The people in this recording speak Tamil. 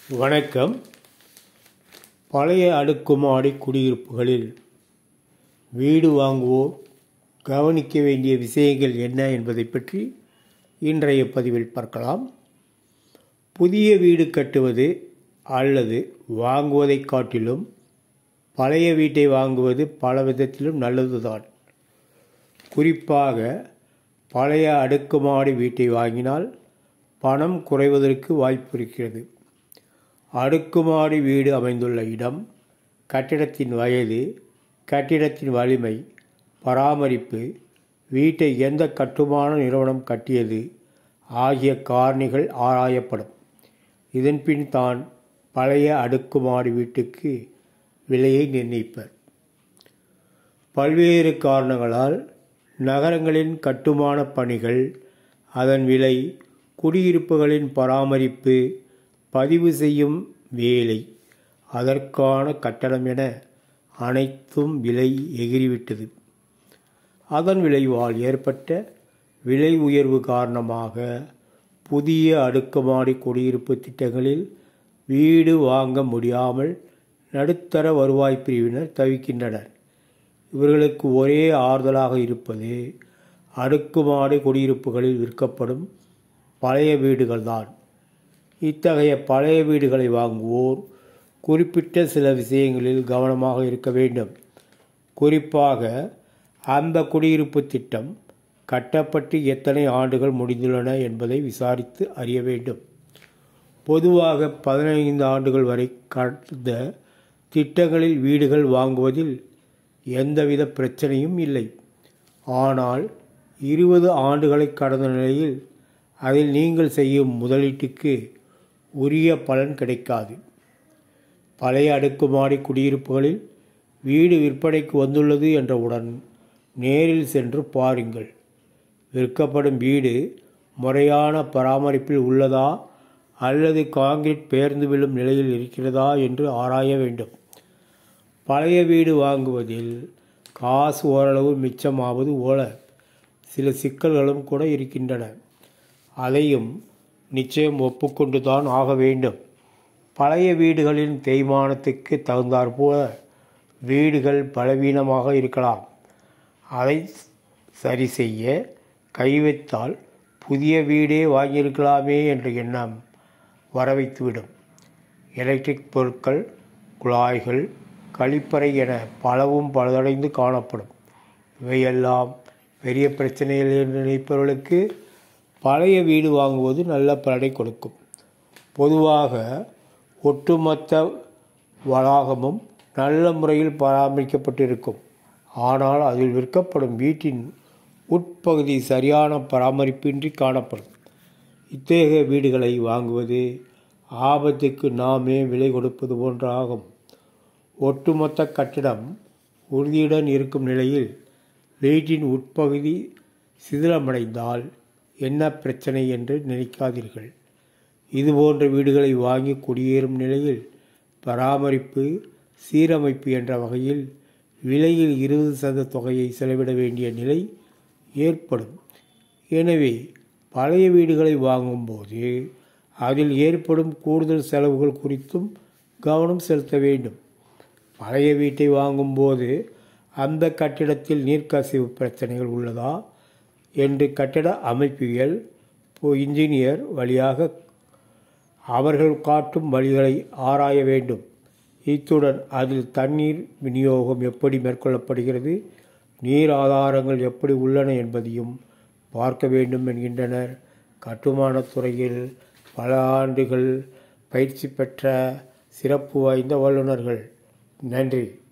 வணக்கம் பழைய அடுக்குமாடி குடியிருப்புகளில் வீடு வாங்குவோர் கவனிக்க வேண்டிய விஷயங்கள் என்ன என்பதை பற்றி இன்றைய பதிவில் பார்க்கலாம் புதிய வீடு கட்டுவது அல்லது வாங்குவதைக் காட்டிலும் பழைய வீட்டை வாங்குவது பல விதத்திலும் நல்லதுதான் குறிப்பாக பழைய அடுக்குமாடி வீட்டை வாங்கினால் பணம் குறைவதற்கு வாய்ப்பு இருக்கிறது அடுக்குமாடி வீடு அமைந்துள்ள இடம் கட்டிடத்தின் வயது கட்டிடத்தின் வலிமை பராமரிப்பு வீட்டை எந்த கட்டுமான நிறுவனம் கட்டியது ஆகிய காரணிகள் ஆராயப்படும் இதன்பின் தான் பழைய அடுக்குமாடி வீட்டுக்கு விலையை நிர்ணயிப்பர் பல்வேறு காரணங்களால் நகரங்களின் கட்டுமான பணிகள் அதன் விலை குடியிருப்புகளின் பராமரிப்பு பதிவு செய்யும் வேலை அதற்கான கட்டணம் என அனைத்தும் விலை எகிறிவிட்டது அதன் விளைவால் ஏற்பட்ட விலை உயர்வு காரணமாக புதிய அடுக்குமாடி குடியிருப்பு திட்டங்களில் வீடு வாங்க முடியாமல் நடுத்தர வருவாய் பிரிவினர் தவிக்கின்றனர் இவர்களுக்கு ஒரே ஆறுதலாக இருப்பது அடுக்குமாடி குடியிருப்புகளில் விற்கப்படும் பழைய வீடுகள்தான் இத்தகைய பழைய வீடுகளை வாங்குவோர் குறிப்பிட்ட சில விஷயங்களில் கவனமாக இருக்க வேண்டும் குறிப்பாக அந்த குடியிருப்பு திட்டம் கட்டப்பட்டு எத்தனை ஆண்டுகள் முடிந்துள்ளன என்பதை விசாரித்து அறிய வேண்டும் பொதுவாக பதினைந்து ஆண்டுகள் வரை கடந்த திட்டங்களில் வீடுகள் வாங்குவதில் எந்தவித பிரச்சனையும் இல்லை ஆனால் இருபது ஆண்டுகளை கடந்த நிலையில் அதில் நீங்கள் செய்யும் முதலீட்டுக்கு உரிய பலன் கிடைக்காது பழைய அடுக்குமாடி குடியிருப்புகளில் வீடு விற்பனைக்கு வந்துள்ளது என்றவுடன் நேரில் சென்று பாருங்கள் விற்கப்படும் வீடு முறையான பராமரிப்பில் உள்ளதா அல்லது காங்கிரீட் பெயர்ந்து விழும் நிலையில் இருக்கிறதா என்று ஆராய வேண்டும் பழைய வீடு வாங்குவதில் காசு ஓரளவு மிச்சமாவது போல சில சிக்கல்களும் கூட இருக்கின்றன அதையும் நிச்சயம் ஒப்புக்கொண்டு தான் ஆக வேண்டும் பழைய வீடுகளின் தேய்மானத்துக்கு தகுந்தாற்போல வீடுகள் பலவீனமாக இருக்கலாம் அதை சரி செய்ய கைவைத்தால் புதிய வீடே வாங்கியிருக்கலாமே என்ற எண்ணம் வரவைத்துவிடும் எலக்ட்ரிக் பொருட்கள் குழாய்கள் கழிப்பறை என பலவும் பலதடைந்து காணப்படும் இவையெல்லாம் பெரிய பிரச்சனைகள் என்று நினைப்பவர்களுக்கு பழைய வீடு வாங்குவது நல்ல பலனை கொடுக்கும் பொதுவாக ஒட்டுமொத்த வளாகமும் நல்ல முறையில் பராமரிக்கப்பட்டிருக்கும் ஆனால் அதில் விற்கப்படும் வீட்டின் உட்பகுதி சரியான பராமரிப்பின்றி காணப்படும் இத்தகைய வீடுகளை வாங்குவது ஆபத்துக்கு நாமே விலை கொடுப்பது போன்று ஆகும் ஒட்டுமொத்த கட்டிடம் உறுதியுடன் இருக்கும் நிலையில் வீட்டின் உட்பகுதி சிதிலமடைந்தால் என்ன பிரச்சனை என்று நினைக்காதீர்கள் இதுபோன்ற வீடுகளை வாங்கி குடியேறும் நிலையில் பராமரிப்பு சீரமைப்பு என்ற வகையில் விலையில் இருபது சத தொகையை செலவிட வேண்டிய நிலை ஏற்படும் எனவே பழைய வீடுகளை வாங்கும்போது அதில் ஏற்படும் கூடுதல் செலவுகள் குறித்தும் கவனம் செலுத்த வேண்டும் பழைய வீட்டை வாங்கும்போது அந்த கட்டிடத்தில் நீர்க்கசிவு பிரச்சனைகள் உள்ளதா என்று கட்டிட அமைப்பியல் இன்ஜினியர் வழியாக அவர்கள் காட்டும் வழிகளை ஆராய வேண்டும் இத்துடன் அதில் தண்ணீர் விநியோகம் எப்படி மேற்கொள்ளப்படுகிறது நீர் ஆதாரங்கள் எப்படி உள்ளன என்பதையும் பார்க்க வேண்டும் என்கின்றனர் கட்டுமானத் துறையில் பல ஆண்டுகள் பயிற்சி பெற்ற சிறப்பு வாய்ந்த வல்லுநர்கள் நன்றி